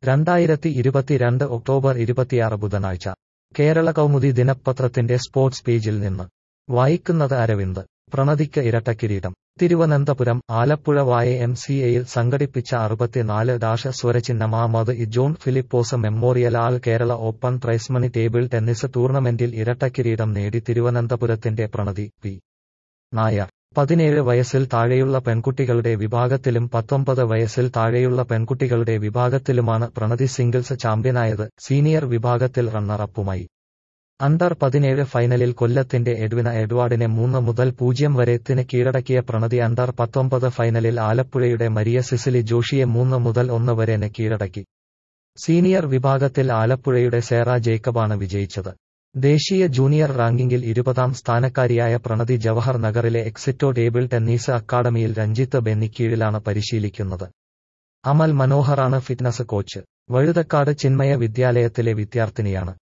രണ്ടായിരത്തി ഇരുപത്തിരണ്ട് ഒക്ടോബർ ഇരുപത്തിയാറ് ബുധനാഴ്ച കേരള കൗമുദി ദിനപത്രത്തിന്റെ സ്പോർട്സ് പേജിൽ നിന്ന് വായിക്കുന്നത് അരവിന്ദ് പ്രണതിക്ക് ഇരട്ടക്കിരീടം തിരുവനന്തപുരം ആലപ്പുഴ വായ എം സി എയിൽ സംഘടിപ്പിച്ച അറുപത്തിനാല് ഡാഷ സ്വരചിഹ്നം Ahmed E John Philipose memorial all Kerala open prize money table tennis ടൂർണമെന്റിൽ ഇരട്ടക്കിരീടം നേടി തിരുവനന്തപുരത്തിന്റെ പ്രണതി പി നായർ പതിനേഴ് വയസ്സിൽ താഴെയുള്ള പെൺകുട്ടികളുടെ വിഭാഗത്തിലും പത്തൊമ്പത് വയസ്സിൽ താഴെയുള്ള പെൺകുട്ടികളുടെ വിഭാഗത്തിലുമാണ് പ്രണതി സിംഗിൾസ് ചാമ്പ്യനായത് സീനിയർ വിഭാഗത്തിൽ റണ്ണറപ്പുമായി അണ്ടർ പതിനേഴ് ഫൈനലിൽ കൊല്ലത്തിന്റെ എഡ്വിന എഡ്വാർഡിനെ മൂന്ന് മുതൽ പൂജ്യം വരെത്തിന് കീഴടക്കിയ പ്രണതി അണ്ടർ പത്തൊമ്പത് ഫൈനലിൽ ആലപ്പുഴയുടെ മരിയ സിസിലി ജോഷിയെ മൂന്ന് മുതൽ ഒന്ന് വരെന് കീഴടക്കി സീനിയർ വിഭാഗത്തിൽ ആലപ്പുഴയുടെ സേറ ജേക്കബാണ് വിജയിച്ചത് ദേശീയ ജൂനിയർ റാങ്കിങ്ങിൽ ഇരുപതാം സ്ഥാനക്കാരിയായ പ്രണതി ജവഹർ നഗറിലെ എക്സിറ്റോ ടേബിൾ ടെന്നീസ് അക്കാദമിയിൽ രഞ്ജിത്ത് ബെന്നി കീഴിലാണ് പരിശീലിക്കുന്നത് അമൽ മനോഹറാണ് ഫിറ്റ്നസ് കോച്ച് വഴുതക്കാട് ചിന്മയ വിദ്യാലയത്തിലെ വിദ്യാർത്ഥിനിയാണ്